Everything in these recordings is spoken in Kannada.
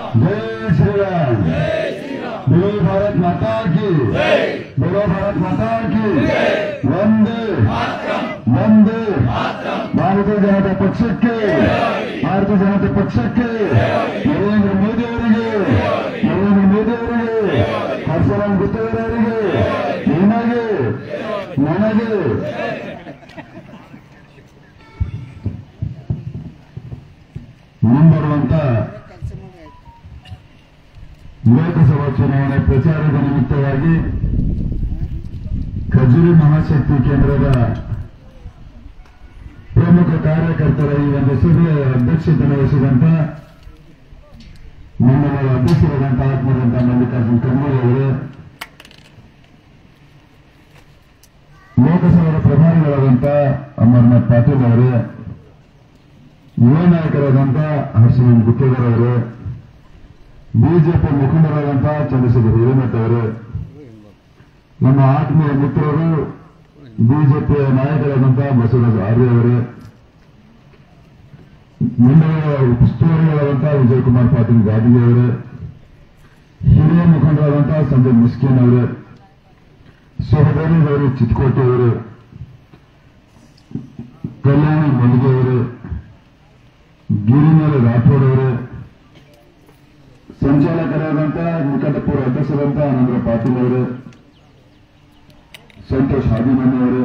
जय श्री राम बोलो भारत माता की बोलो भारत माता की वंदे वंदे ಭಾರತೀಯ ಜನತಾ ಪಕ್ಷಕ್ಕೆ ಭಾರತೀಯ ಜನತಾ ಪಕ್ಷಕ್ಕೆ ನರೇಂದ್ರ ಮೋದಿ ಅವರಿಗೆ ನರೇಂದ್ರ ಮೋದಿ ಅವರಿಗೆ ಹರ್ಷರಾಮ್ ಗುತ್ತೇವರವರಿಗೆ ನಿಮಗೆ ನನಗೆ ಮುಂಬರುವಂತ ಲೋಕಸಭಾ ಚುನಾವಣೆ ಪ್ರಚಾರದ ನಿಮಿತ್ತವಾಗಿ ಖಜೂರಿ ಮಹಾಶಕ್ತಿ ಕೇಂದ್ರದ ಪ್ರಮುಖ ಕಾರ್ಯಕರ್ತರ ಈ ಒಂದು ಸಭೆಯ ಅಧ್ಯಕ್ಷತೆ ವಹಿಸಿದಂತ ನಮ್ಮಗಳ ಅಧ್ಯಕ್ಷರಾದಂತ ಆತ್ಮರಂತ ಮಲ್ಲಿಕಾರ್ಜುನ್ ಖರ್ಗೆ ಅವರು ಲೋಕಸಭಾ ಪ್ರಭಾರಿಗಳಾದಂತ ಅಮರ್ನಾಥ್ ಪಾಟೀಲ್ ಅವರು ಯುವ ನಾಯಕರಾದಂತ ಹರ್ಷಮನ್ ಗುತ್ತೇದಾರ್ ಅವರು ಬಿಜೆಪಿ ಮುಖಂಡರಾದಂತ ಚಂದ್ರಶೇಖರ್ ಹಿರೇಮಠ ಅವರು ನಮ್ಮ ಆತ್ಮೀಯ ಮಿತ್ರರು ಬಿಜೆಪಿಯ ನಾಯಕರಾದಂತ ಬಸವರಾಜ ಆರ್ಯ ಅವರು ಮಂಡಳಿಯ ಉಸ್ತುವಾರಿಗಳಾದಂತ ವಿಜಯಕುಮಾರ್ ಪಾಟೀಲ್ ಗಾದಿಗೆ ಅವರು ಹಿರಿಯ ಮುಖಂಡರಾದಂತ ಸಂಜಯ್ ಮಿಸ್ಕಿನ್ ಅವರು ಸಹೋದರಿ ಅವರು ಚಿತ್ಕೋಟೆ ಅವರು ಕಲ್ಯಾಣಿ ಮಲ್ಲಿಗೆ ಅವರು ಗಿರಿಮಲೆ ರಾಠೋಡ್ ಅವರು ಸಂಚಾಲಕರಾದಂತ ನಿಕಟಪುರ ಅಧ್ಯಕ್ಷರಾದಂತ ಆನಂದ್ರ ಪಾಟೀಲ್ ಅವರು ಸಂತೋಷ್ ಹಾದಿಮನಿ ಅವರು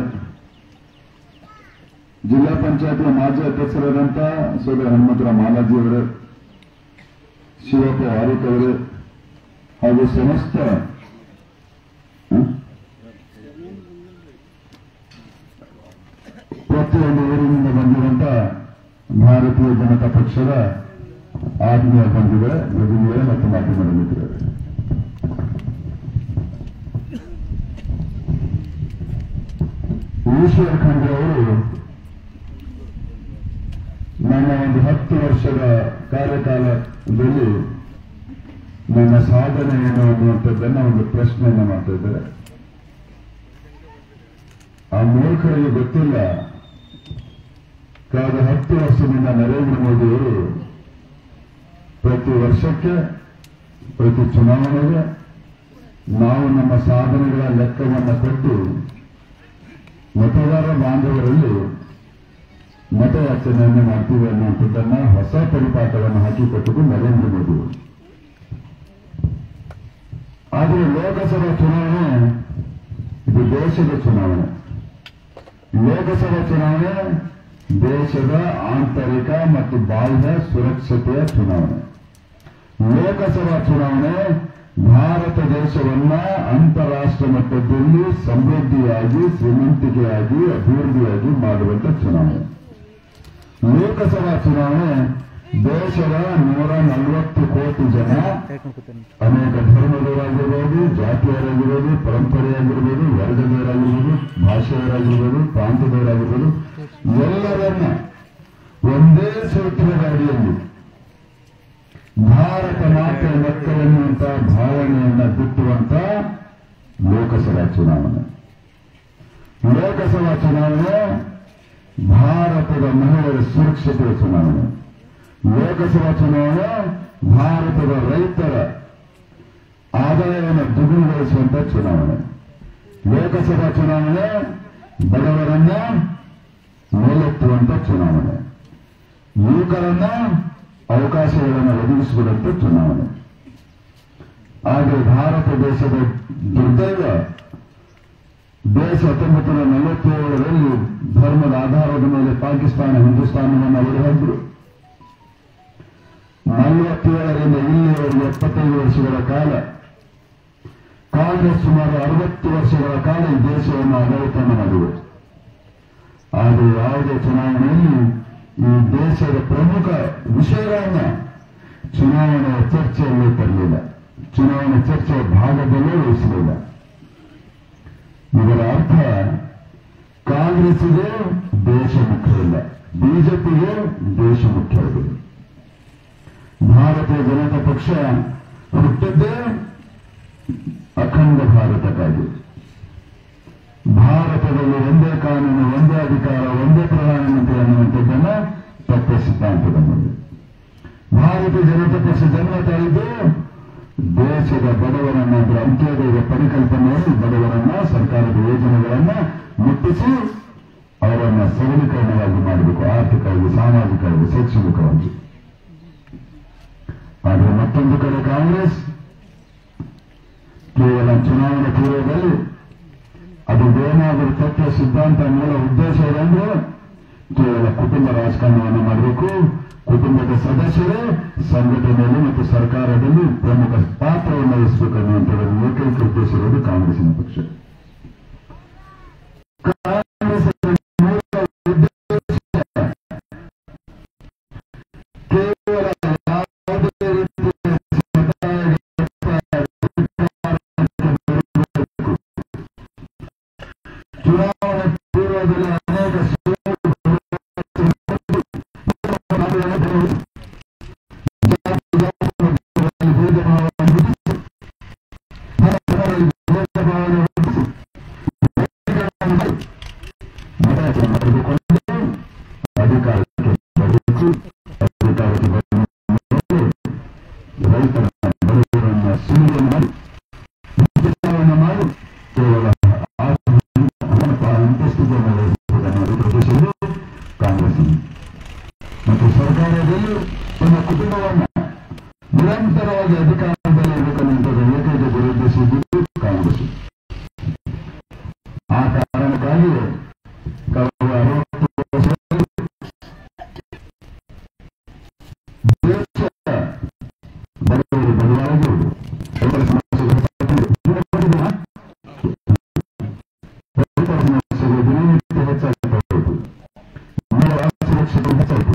ಜಿಲ್ಲಾ ಪಂಚಾಯತ್ನ ಮಾಜಿ ಅಧ್ಯಕ್ಷರಾದಂತ ಸೋದರ ಹನುಮಂತರಾವ್ ಮಾಲಾಜಿ ಅವರು ಶಿವಪ್ಪ ವಾರಿಕ್ ಅವರು ಹಾಗೂ ಸಮಸ್ತ ಹ? ಪ್ರತಿಯೊಂದು ಊರಿನಿಂದ ಬಂದಿರುವಂತ ಭಾರತೀಯ ಜನತಾ ಪಕ್ಷದ ಆತ್ಮೀಯ ಬಂಧುಗಳೇ ಭಗಿನಿಯರೇ ಮತ್ತು ಮಾಧ್ಯಮದ ಮಿತ್ರರೇ ಈಶ್ವರ್ ಖಂಡ್ರೆ ಅವರು ನನ್ನ ಒಂದು ಹತ್ತು ವರ್ಷದ ಕಾರ್ಯಕಾಲದಲ್ಲಿ ನನ್ನ ಸಾಧನೆ ಏನು ಅನ್ನುವಂಥದ್ದನ್ನ ಒಂದು ಪ್ರಶ್ನೆಯನ್ನ ಮಾಡ್ತಾ ಇದ್ದಾರೆ ಆ ಮೂರ್ಖರಿಗೆ ಗೊತ್ತಿಲ್ಲ ಕಳೆದ ಹತ್ತು ವರ್ಷದಿಂದ ನರೇಂದ್ರ ಮೋದಿಯವರು ಪ್ರತಿ ವರ್ಷಕ್ಕೆ ಪ್ರತಿ ಚುನಾವಣೆಗೆ ನಾವು ನಮ್ಮ ಸಾಧನೆಗಳ ಲೆಕ್ಕವನ್ನು ಕೊಟ್ಟು ಮತದಾರ ಬಾಂಧವರಲ್ಲಿ ಮತಯಾಚನೆಯನ್ನು ಮಾಡ್ತೀವಿ ಅನ್ನುವಂಥದ್ದನ್ನ ಹೊಸ ಪರಿಪಾಠವನ್ನು ಹಾಕಿಕೊಟ್ಟದ್ದು ನರೇಂದ್ರ ಮೋದಿ ಅವರು. ಆದರೆ ಲೋಕಸಭಾ ಚುನಾವಣೆ ಇದು ದೇಶದ ಚುನಾವಣೆ ಲೋಕಸಭಾ ಚುನಾವಣೆ ದೇಶದ ಆಂತರಿಕ ಮತ್ತು ಬಾಹ್ಯ ಸುರಕ್ಷತೆಯ ಚುನಾವಣೆ ಲೋಕಸಭಾ ಚುನಾವಣೆ ಭಾರತ ದೇಶವನ್ನ ಅಂತಾರಾಷ್ಟ್ರ ಮಟ್ಟದಲ್ಲಿ ಸಮೃದ್ಧಿಯಾಗಿ ಶ್ರೀಮಂತಿಕೆಯಾಗಿ ಅಭಿವೃದ್ಧಿಯಾಗಿ ಮಾಡುವಂತ ಚುನಾವಣೆ ಲೋಕಸಭಾ ಚುನಾವಣೆ ದೇಶದ ನೂರ ನಲವತ್ತು ಕೋಟಿ ಜನ ಅನೇಕ ಧರ್ಮದವರಾಗಿರ್ಬೋದು ಜಾತಿಯವರಾಗಿರ್ಬೋದು ಪರಂಪರೆಯಾಗಿರ್ಬೋದು ವರ್ಗದವರಾಗಿರ್ಬೋದು ಭಾಷೆಯವರಾಗಿರ್ಬೋದು ಪ್ರಾಂತದವರಾಗಿರ್ಬೋದು ಎಲ್ಲರನ್ನ ಒಂದೇ ಸೂತ್ರದ ಅಡಿಯಲ್ಲಿ ಭಾರತ ಮಾತೆಯ ಮಕ್ಕಳೆನ್ನುವಂತ ಭಾವನೆಯನ್ನ ಬಿಟ್ಟುವಂತ ಲೋಕಸಭಾ ಚುನಾವಣೆ ಲೋಕಸಭಾ ಚುನಾವಣೆ ಭಾರತದ ಮಹಿಳೆಯರ ಸುರಕ್ಷತೆಯ ಚುನಾವಣೆ ಲೋಕಸಭಾ ಚುನಾವಣೆ ಭಾರತದ ರೈತರ ಆದಾಯವನ್ನು ದ್ವಿಗುಣಗೊಳಿಸುವಂತ ಚುನಾವಣೆ ಲೋಕಸಭಾ ಚುನಾವಣೆ ಬಡವರನ್ನ ಮೇಲೆತ್ತುವಂತ ಚುನಾವಣೆ ಯುವಕರನ್ನ ಅವಕಾಶಗಳನ್ನು ಒದಗಿಸಿಕೊಡುವಂತ ಚುನಾವಣೆ ಆದರೆ ಭಾರತ ದೇಶದ ದುರ್ದೈವ ದೇಶ ಹತ್ತೊಂಬತ್ತು ನೂರ ನಲವತ್ತೇಳರಲ್ಲಿ ಧರ್ಮದ ಆಧಾರದ ಮೇಲೆ ಪಾಕಿಸ್ತಾನ ಹಿಂದೂಸ್ತಾನವನ್ನು ಅವರು ಹೊಂದರು ನಲವತ್ತೇಳರಿಂದ ಇಲ್ಲಿಯವರೆಗೆ ಎಪ್ಪತ್ತೈದು ವರ್ಷಗಳ ಕಾಲ ಕಾಂಗ್ರೆಸ್ ಸುಮಾರು ಅರವತ್ತು ವರ್ಷಗಳ ಕಾಲ ಈ ದೇಶವನ್ನು ಆಡಳಿತವನ್ನು ಮಾಡಿದೆ ಆದರೆ ಯಾವುದೇ ಚುನಾವಣೆಯಲ್ಲಿ ಈ ದೇಶದ ಪ್ರಮುಖ ವಿಷಯಗಳನ್ನ ಚುನಾವಣೆಯ ಚರ್ಚೆಯಲ್ಲಿ ತರಲಿಲ್ಲ ಚುನಾವಣೆ ಚರ್ಚೆಯ ಭಾಗದಲ್ಲೇ ಉಳಿಸಲಿಲ್ಲ ಇದರ ಅರ್ಥ ಕಾಂಗ್ರೆಸ್ಗೆ ದೇಶ ಮುಖ್ಯವಿಲ್ಲ ಬಿಜೆಪಿಗೆ ದೇಶ ಮುಖ್ಯವಿದೆ ಭಾರತೀಯ ಜನತಾ ಪಕ್ಷ ಹುಟ್ಟಿದ್ದೇ ಅಖಂಡ ಭಾರತಕ್ಕಾಗಿ ಭಾರತದಲ್ಲಿ ಒಂದೇ ಕಾನೂನು ಒಂದೇ ಅಧಿಕಾರ ಒಂದೇ ಪ್ರಧಾನಮಂತ್ರಿ ಅನ್ನುವಂಥದ್ದನ್ನ ತತ್ವ ಸಿದ್ಧಾಂತದ ಮುಂದೆ ಭಾರತೀಯ ಜನತಾ ಪಕ್ಷ ಜನ್ಮ ತಾಳಿದ್ದ ದೇಶದ ಬಡವರನ್ನ ಅಂದ್ರೆ ಅಂತ್ಯೋದಯದ ಪರಿಕಲ್ಪನೆಯಲ್ಲಿ ಬಡವರನ್ನ ಸರ್ಕಾರದ ಯೋಜನೆಗಳನ್ನ ಮುಟ್ಟಿಸಿ ಅವರನ್ನ ಸಬಲೀಕರಣವಾಗಿ ಮಾಡಬೇಕು ಆರ್ಥಿಕವಾಗಿ ಸಾಮಾಜಿಕವಾಗಿ ಶೈಕ್ಷಣಿಕವಾಗಿ ಆದರೆ ಮತ್ತೊಂದು ಕಡೆ ಕಾಂಗ್ರೆಸ್ ಕೇವಲ ಚುನಾವಣೆ ಪೂರ್ವದಲ್ಲಿ ಅದು ಏನಾದರೂ ತತ್ವ ಸಿದ್ಧಾಂತ ಮೂಲ ಉದ್ದೇಶ ಏನಂದ್ರೆ ಕೇವಲ ಕುಟುಂಬ ರಾಜಕಾರಣವನ್ನು ಮಾಡಬೇಕು ಕುಟುಂಬದ ಸದಸ್ಯರೇ ಸಂಘಟನೆಯಲ್ಲಿ ಮತ್ತು ಸರ್ಕಾರದಲ್ಲಿ ಪ್ರಮುಖ ಪಾತ್ರವನ್ನು ವಹಿಸಬೇಕು ಅನ್ನುವಂಥದ್ದು ಏಕೈಕ ಉದ್ದೇಶ ಇರೋದು ಕಾಂಗ್ರೆಸ್ಸಿನ ಪಕ್ಷ ಕಾಂಗ್ರೆಸ್ಸಿನ ಮೂಲ ಉದ್ದೇಶ ಕೇವಲ ಯಾವುದೇ ರೀತಿಯ ಚುನಾವಣೆ ಪೂರ್ವದಲ್ಲಿ ಅನೇಕ ಅಧಿಕಾರಕ್ಕೆ ಬರಬೇಕು ಅಧಿಕಾರಕ್ಕೆ ಬಂದ ಮೇಲೆ ರೈತರ ಬಡವರನ್ನ ಸುಲಿಗೆ ಮಾಡಿ ಚುನಾವಣೆ ಮಾಡಿ ಕೇವಲ ಅಂತಸ್ತಿಗೆ ನಡೆಸಬೇಕನ್ನೋದು ಪ್ರದೇಶಗಳು ಕಾಂಗ್ರೆಸ್ ಮತ್ತು ಸರ್ಕಾರದಲ್ಲಿ ತನ್ನ ಕುಟುಂಬವನ್ನ ನಿರಂತರವಾಗಿ ಅಧಿಕಾರದಲ್ಲಿ ಇರಬೇಕನ್ನುವಂಥದ್ದು ಏಕೈಕ ದುರುದ್ದೇಶ ಇದ್ದಿದ್ದು ಕಾಂಗ್ರೆಸ್ ಆ ಕಾರಣಕ್ಕಾಗಿ ಕಳೆದ ಅರವತ್ತು ವರ್ಷದಲ್ಲಿ ದೇಶ ಬಡವರು ಬಡವರಾಗಿ ರೈತರ ಸಮಸ್ಯೆಗಳು ಸಾಕಿದೆ. ರೈತರ ಸಮಸ್ಯೆಗಳು ದಿನನಿತ್ಯ ಹೆಚ್ಚಾಗ್ತಾ ಹೋಯಿತು ಮೂಲ ಸುರಕ್ಷತೆ ಹೆಚ್ಚಾಯಿತು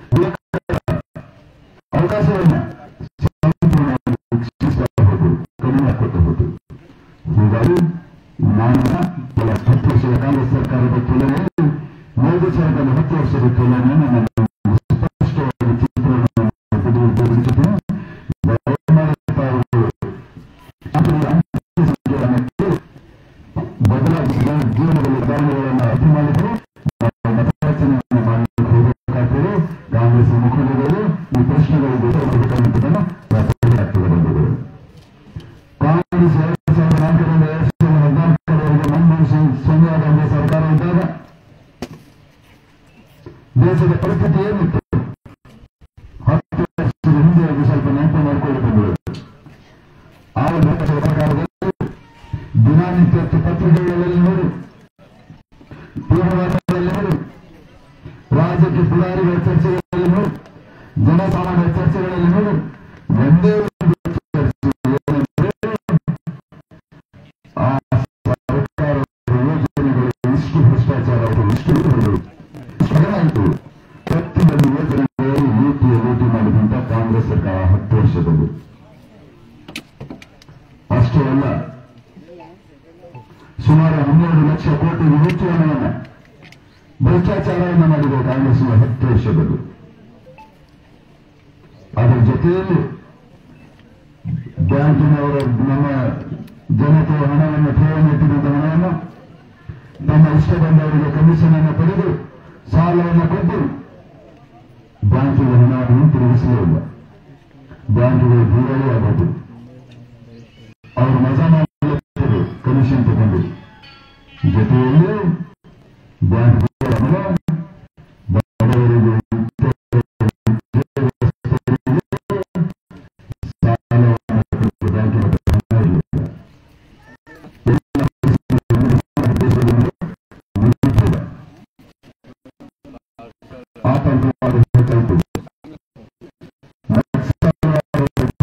ಅವಕಾಶವನ್ನ ಸಂಪೂರ್ಣವಾಗಿ ಶಿಕ್ಷಿಸ್ತಾ ಹೋದು ಕಡಿಮೆ ಹಾಕೊಳ್ತಾ ಹೋದು ಹೀಗಾಗಿ ನಾನು ಕೆಲ ಹತ್ತು ವರ್ಷದ ಕಾಂಗ್ರೆಸ್ ಸರ್ಕಾರದ ತುಲನೆಯಲ್ಲಿ ಮೋದಿ ಸರ್ಕಾರದ ಹತ್ತು ವರ್ಷದ ತುಲನೆಯನ್ನು ನಾನು ಸ್ಪಷ್ಟವಾಗಿ ಚಿತ್ರವನ್ನು ಬಿಡುತ್ತಿದ್ದೇನೆ ದಯಮಾಡಿ ತಾವು ಅಂತಿಮ ಅಂತಿಮ ಸಂಖ್ಯೆಯನ್ನು ಬದಲಾಗಿಸಿದ ಜೀವನದಲ್ಲಿ ಬದಲಾವಣೆಗಳನ್ನು ಅರ್ಥ ಮಾಡಿದ್ರು ನಾವು ಮತಯಾಚನೆಯನ್ನು ಮಾಡಲಿಕ್ಕೆ ಹೋಗಬೇಕಾಗ್ತದೆ ಕಾಂಗ್ರೆಸ್ ಮುಖಂಡರು ಈ ಪ್ರಶ್ನೆಗಳಿಗೆ ಉತ್ತರ ಕೊಡಬೇಕನ್ನುವುದನ್ನು ಆಗ್ತದೆ ಬಂದಿದೆ ಕಾಂಗ್ರೆಸ್ ಎರಡು ಸಾವಿರದ ನಾಲ್ಕರಿಂದ ಎರಡು ಸಾವಿರದ ಹದಿನಾಲ್ಕರವರೆಗೆ ಮನಮೋಹನ್ ಸಿಂಗ್ ಸೋನಿಯಾ ಗಾಂಧಿ ಸರ್ಕಾರ ಇದ್ದಾಗ ದೇಶದ ಪರಿಸ್ಥಿತಿ ಏನಿತ್ತು ಹತ್ತು ವರ್ಷದ ಹಿಂದೆ ಅದು ಸ್ವಲ್ಪ ನೆನಪು ಮಾಡಿಕೊಂಡು ಬಂದರು ಆಗ ದೇಶದ ಸರ್ಕಾರದಲ್ಲಿ ದಿನನಿತ್ಯ ಪತ್ರಿಕೆಗಳಲ್ಲಿ ನೋಡಿ ಪೂರ್ವಗಳಲ್ಲಿ ನೋಡಿ ರಾಜ್ಯಕ್ಕೆ ಪುಡಾರಿಗಳ ಚರ್ಚೆಗಳಲ್ಲಿ ನೋಡಿ ಜನಸಾಮಾನ್ಯರ ಚರ್ಚೆಗಳಲ್ಲಿ ನೋಡಿ ಒಂದೇ ಒಂದು ಚರ್ಚೆ ಏನಂದ್ರೆ ಆ ಸರ್ಕಾರದ ಯೋಜನೆಗಳು ಇಷ್ಟು ಭ್ರಷ್ಟಾಚಾರ ಆಯಿತು ಇಷ್ಟು ಲೂಟಿಗಳು ಆಯಿತು ಪ್ರತಿಯೊಂದು ಯೋಜನೆಗಳು ಲೂಟಿ ಲೂಟಿ ಮಾಡಿದಂತ ಕಾಂಗ್ರೆಸ್ ಸರ್ಕಾರ ಹತ್ತು ವರ್ಷದಲ್ಲಿ ಅಷ್ಟೇ ಅಲ್ಲ ಸುಮಾರು ಹನ್ನೆರಡು ಲಕ್ಷ ಕೋಟಿ ಹೆಚ್ಚು ಹಣವನ್ನು ಭ್ರಷ್ಟಾಚಾರವನ್ನು ಮಾಡಿದೆ ಕಾಂಗ್ರೆಸ್ನ ಹತ್ತು ವರ್ಷದಲ್ಲಿ ಅದರ ಜೊತೆಯಲ್ಲಿ ಬ್ಯಾಂಕಿನವರ ನಮ್ಮ ಜನತೆಯ ಹಣವನ್ನು ಠೇವಣಿ ಇಟ್ಟಿದ್ದ ಹಣವನ್ನು ತಮ್ಮ ಇಷ್ಟ ಬಂದವರಿಗೆ ಕಮಿಷನ್ ಅನ್ನು ಪಡೆದು ಸಾಲವನ್ನು ಕೊಟ್ಟು ಬ್ಯಾಂಕಿಗೆ ಹಣ ಹಿಂತಿರುಗಿಸಲೇ ಇಲ್ಲ ಬ್ಯಾಂಕಿಗೆ ದೂರವೇ ಆಗೋದು ಅವರು ಮಜಾ ಮಾಡಲಿದ್ದಾರೆ ಕಮಿಷನ್ ತಗೊಂಡು ಜೊತೆಯಲ್ಲಿ ಬ್ಯಾಂಕ್ ಹಣ ಬಡವರಿಗೆ ಸಾಲವನ್ನು ಕೊಟ್ಟು ಬ್ಯಾಂಕಿನ ಹಣ ಇರಲಿಲ್ಲ ಎಲ್ಲ ದೇಶದಲ್ಲಿ ನಿಂತಿದೆ. ಆತಂಕವಾದ ಹೆಚ್ಚಾಯಿತು ನಕ್ಸಲವಾದ ಹೆಚ್ಚಾಯಿತು.